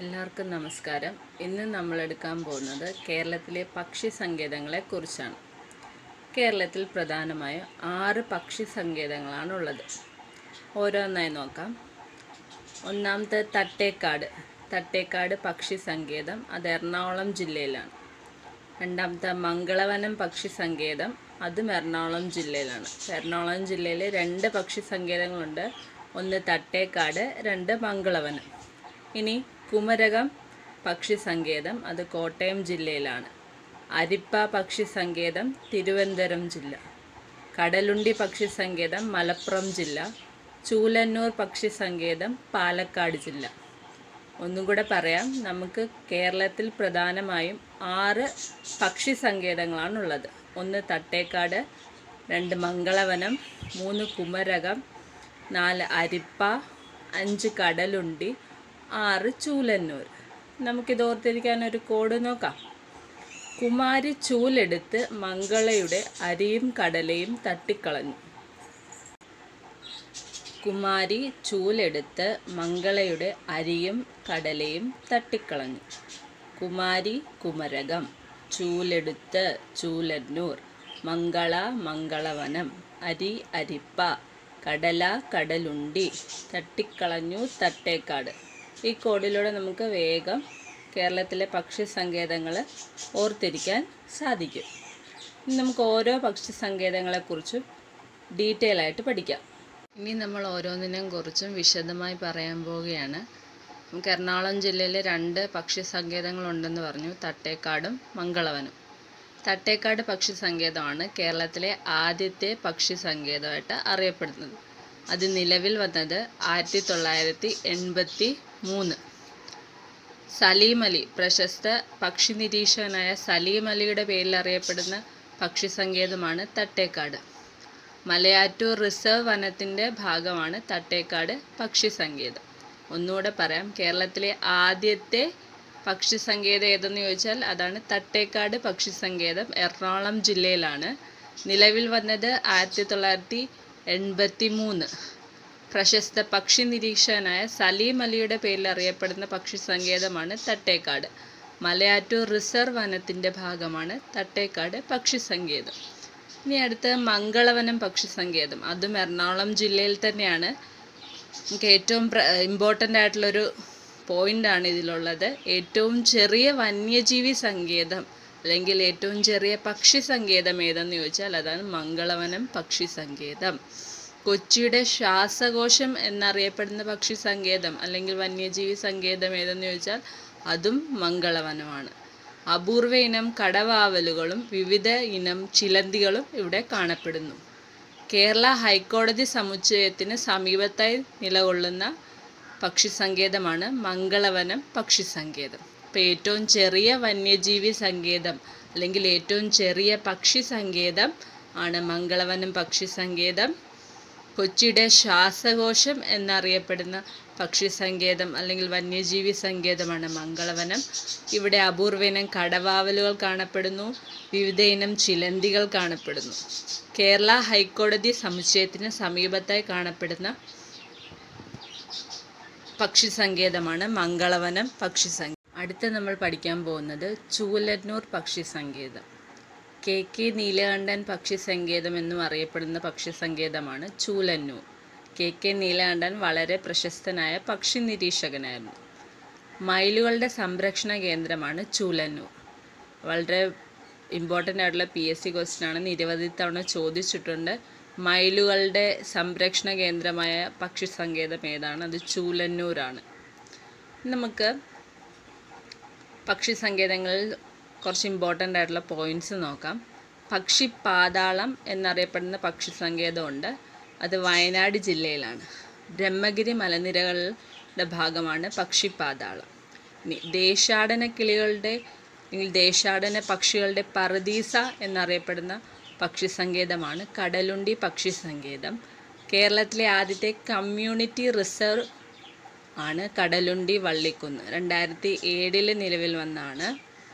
എല്ലാവർക്കും നമസ്കാരം ഇന്ന് നമ്മൾ എടുക്കാൻ പോകുന്നത് കേരളത്തിലെ പക്ഷി സങ്കേതങ്ങളെ കുറിച്ചാണ് കേരളത്തിൽ പ്രധാനമായും ആറ് പക്ഷി സങ്കേതങ്ങളാണ് ഉള്ളത് ഓരോന്നായി നോക്കാം ഒന്നാമത്തെ തട്ടേക്കാട് തട്ടേക്കാട് പക്ഷി സങ്കേതം അത് എറണാകുളം ജില്ലയിലാണ് രണ്ടാമത്തെ മംഗളവനം പക്ഷി സങ്കേതം അതും എറണാകുളം ജില്ലയിലാണ് എറണാകുളം ജില്ലയിൽ രണ്ട് പക്ഷി സങ്കേതങ്ങളുണ്ട് ഒന്ന് തട്ടേക്കാട് രണ്ട് മംഗളവനം ഇനി കുമരകം പക്ഷി സങ്കേതം അത് കോട്ടയം ജില്ലയിലാണ് അരിപ്പ പക്ഷി സങ്കേതം തിരുവനന്തപുരം ജില്ല കടലുണ്ടി പക്ഷി സങ്കേതം മലപ്പുറം ജില്ല ചൂലന്നൂർ പക്ഷി സങ്കേതം പാലക്കാട് ജില്ല ഒന്നും കൂടെ പറയാം നമുക്ക് കേരളത്തിൽ പ്രധാനമായും ആറ് പക്ഷി സങ്കേതങ്ങളാണുള്ളത് ഒന്ന് തട്ടേക്കാട് രണ്ട് മംഗളവനം മൂന്ന് കുമരകം നാല് അരിപ്പ അഞ്ച് കടലുണ്ടി ആറ് ചൂലന്നൂർ നമുക്കിത് ഓർത്തിരിക്കാൻ ഒരു കോഡ് നോക്കാം കുമാരി ചൂലെടുത്ത് മംഗളയുടെ അരിയും കടലയും തട്ടിക്കളഞ്ഞു കുമാരി ചൂലെടുത്ത് മംഗളയുടെ അരിയും കടലയും തട്ടിക്കളഞ്ഞു കുമാരി കുമരകം ചൂലെടുത്ത് ചൂലന്നൂർ മംഗള മംഗളവനം അരി അരിപ്പ കടല കടലുണ്ടി തട്ടിക്കളഞ്ഞു തട്ടേക്കാട് ഈ കോഡിലൂടെ നമുക്ക് വേഗം കേരളത്തിലെ പക്ഷി സങ്കേതങ്ങൾ ഓർത്തിരിക്കാൻ സാധിക്കും ഇനി നമുക്ക് ഓരോ പക്ഷി സങ്കേതങ്ങളെക്കുറിച്ചും ഡീറ്റെയിൽ ആയിട്ട് പഠിക്കാം ഇനി നമ്മൾ ഓരോന്നിനെയും കുറിച്ചും വിശദമായി പറയാൻ പോവുകയാണ് നമുക്ക് എറണാകുളം ജില്ലയിൽ രണ്ട് പക്ഷി സങ്കേതങ്ങളുണ്ടെന്ന് പറഞ്ഞു തട്ടേക്കാടും മംഗളവനും തട്ടേക്കാട് പക്ഷി സങ്കേതമാണ് കേരളത്തിലെ ആദ്യത്തെ പക്ഷി സങ്കേതമായിട്ട് അറിയപ്പെടുന്നത് അത് നിലവിൽ വന്നത് ആയിരത്തി തൊള്ളായിരത്തി എൺപത്തി മൂന്ന് സലീം അലി പ്രശസ്ത പക്ഷി നിരീക്ഷകനായ സലീം അലിയുടെ പേരിൽ അറിയപ്പെടുന്ന പക്ഷി സങ്കേതമാണ് തട്ടേക്കാട് മലയാറ്റൂർ റിസർവ് വനത്തിൻ്റെ ഭാഗമാണ് തട്ടേക്കാട് പക്ഷി സങ്കേതം ഒന്നുകൂടെ പറയാം കേരളത്തിലെ ആദ്യത്തെ പക്ഷി സങ്കേതം ഏതെന്ന് ചോദിച്ചാൽ അതാണ് തട്ടേക്കാട് പക്ഷി സങ്കേതം എറണാകുളം ജില്ലയിലാണ് നിലവിൽ വന്നത് ആയിരത്തി തൊള്ളായിരത്തി എൺപത്തി മൂന്ന് പ്രശസ്ത പക്ഷി നിരീക്ഷകനായ സലീം അലിയുടെ പേരിൽ അറിയപ്പെടുന്ന പക്ഷി സങ്കേതമാണ് തട്ടേക്കാട് മലയാറ്റൂർ റിസർവ് വനത്തിൻ്റെ ഭാഗമാണ് തട്ടേക്കാട് പക്ഷി സങ്കേതം ഇനി അടുത്ത് മംഗളവനം പക്ഷി സങ്കേതം അതും എറണാകുളം ജില്ലയിൽ തന്നെയാണ് നമുക്ക് ഏറ്റവും ഇമ്പോർട്ടൻ്റ് ആയിട്ടുള്ളൊരു പോയിൻ്റാണ് ഇതിലുള്ളത് ഏറ്റവും ചെറിയ വന്യജീവി സങ്കേതം അല്ലെങ്കിൽ ഏറ്റവും ചെറിയ പക്ഷി സങ്കേതം ഏതെന്ന് ചോദിച്ചാൽ അതാണ് മംഗളവനം പക്ഷി സങ്കേതം കൊച്ചിയുടെ ശ്വാസകോശം എന്നറിയപ്പെടുന്ന പക്ഷി സങ്കേതം അല്ലെങ്കിൽ വന്യജീവി സങ്കേതം ഏതെന്ന് ചോദിച്ചാൽ അതും മംഗളവനമാണ് അപൂർവ ഇനം കടവാവലുകളും വിവിധ ഇനം ചിലന്തികളും ഇവിടെ കാണപ്പെടുന്നു കേരള ഹൈക്കോടതി സമുച്ചയത്തിന് സമീപത്തായി നിലകൊള്ളുന്ന പക്ഷി സങ്കേതമാണ് മംഗളവനം പക്ഷി സങ്കേതം അപ്പോൾ ഏറ്റവും ചെറിയ വന്യജീവി സങ്കേതം അല്ലെങ്കിൽ ഏറ്റവും ചെറിയ പക്ഷി സങ്കേതം ആണ് മംഗളവനം പക്ഷി സങ്കേതം കൊച്ചിയുടെ ശ്വാസകോശം എന്നറിയപ്പെടുന്ന പക്ഷി സങ്കേതം അല്ലെങ്കിൽ വന്യജീവി സങ്കേതമാണ് മംഗളവനം ഇവിടെ അപൂർവയിനം കടവാവലുകൾ കാണപ്പെടുന്നു വിവിധ ഇനം ചിലന്തികൾ കാണപ്പെടുന്നു കേരള ഹൈക്കോടതി സമുച്ചയത്തിന് സമീപത്തായി കാണപ്പെടുന്ന പക്ഷി സങ്കേതമാണ് മംഗളവനം പക്ഷി സങ്കേതം അടുത്ത നമ്മൾ പഠിക്കാൻ പോകുന്നത് ചൂലന്നൂർ പക്ഷി സങ്കേതം കെ കെ നീലകണ്ഠൻ പക്ഷി സങ്കേതം എന്നും അറിയപ്പെടുന്ന പക്ഷി സങ്കേതമാണ് ചൂലന്നൂർ കെ കെ നീലകണ്ഠൻ വളരെ പ്രശസ്തനായ പക്ഷി നിരീക്ഷകനായിരുന്നു മയിലുകളുടെ സംരക്ഷണ കേന്ദ്രമാണ് ചൂലന്നൂർ വളരെ ഇമ്പോർട്ടൻ്റ് ആയിട്ടുള്ള പി എസ് സി ക്വസ്റ്റ്യൻ ആണ് നിരവധി തവണ ചോദിച്ചിട്ടുണ്ട് മയിലുകളുടെ സംരക്ഷണ കേന്ദ്രമായ പക്ഷി സങ്കേതം ഏതാണ് അത് ചൂലന്നൂരാണ് നമുക്ക് പക്ഷി സങ്കേതങ്ങളിൽ കുറച്ച് ഇമ്പോർട്ടൻ്റ് ആയിട്ടുള്ള പോയിൻറ്റ്സ് നോക്കാം പക്ഷി പാതാളം എന്നറിയപ്പെടുന്ന പക്ഷി സങ്കേതമുണ്ട് അത് വയനാട് ജില്ലയിലാണ് ബ്രഹ്മഗിരി മലനിരകളുടെ ഭാഗമാണ് പക്ഷി പാതാളം ഇനി ദേശാടന കിളികളുടെ അല്ലെങ്കിൽ ദേശാടന പക്ഷികളുടെ പറുദീസ എന്നറിയപ്പെടുന്ന പക്ഷി സങ്കേതമാണ് കടലുണ്ടി പക്ഷി സങ്കേതം കേരളത്തിലെ ആദ്യത്തെ കമ്മ്യൂണിറ്റി റിസർവ് ആണ് കടലുണ്ടി വള്ളിക്കുന്ന് രണ്ടായിരത്തി ഏഴിൽ നിലവിൽ വന്നാണ്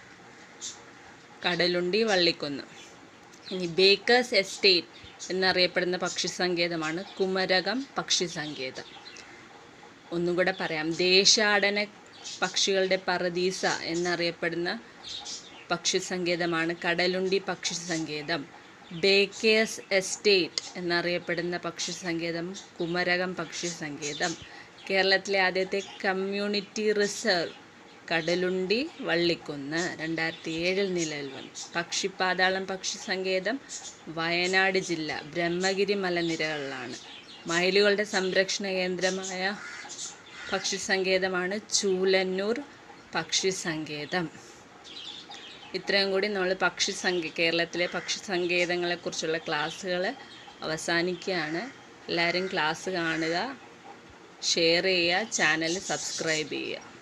കടലുണ്ടി വള്ളിക്കുന്ന് ഇനി ബേക്കേഴ്സ് എസ്റ്റേറ്റ് എന്നറിയപ്പെടുന്ന പക്ഷി സങ്കേതമാണ് കുമരകം പക്ഷി സങ്കേതം ഒന്നും കൂടെ പറയാം ദേശാടന പക്ഷികളുടെ പറദീസ എന്നറിയപ്പെടുന്ന പക്ഷി സങ്കേതമാണ് കടലുണ്ടി പക്ഷി സങ്കേതം ബേക്കേഴ്സ് എസ്റ്റേറ്റ് എന്നറിയപ്പെടുന്ന പക്ഷി സങ്കേതം കുമരകം പക്ഷി സങ്കേതം കേരളത്തിലെ ആദ്യത്തെ കമ്മ്യൂണിറ്റി റിസർവ് കടലുണ്ടി വള്ളിക്കുന്ന് രണ്ടായിരത്തി ഏഴിൽ നിലവിൽ വന്നു പക്ഷിപ്പാതാളം പക്ഷി സങ്കേതം വയനാട് ജില്ല ബ്രഹ്മഗിരി മലനിരകളിലാണ് മയിലുകളുടെ സംരക്ഷണ കേന്ദ്രമായ പക്ഷി സങ്കേതമാണ് ചൂലന്നൂർ പക്ഷി സങ്കേതം ഇത്രയും കൂടി നമ്മൾ പക്ഷി സങ്കേ കേരളത്തിലെ പക്ഷി സങ്കേതങ്ങളെക്കുറിച്ചുള്ള ക്ലാസ്സുകൾ അവസാനിക്കുകയാണ് എല്ലാവരും ക്ലാസ് കാണുക ഷെയർ ചെയ്യുക ചാനൽ സബ്സ്ക്രൈബ് ചെയ്യുക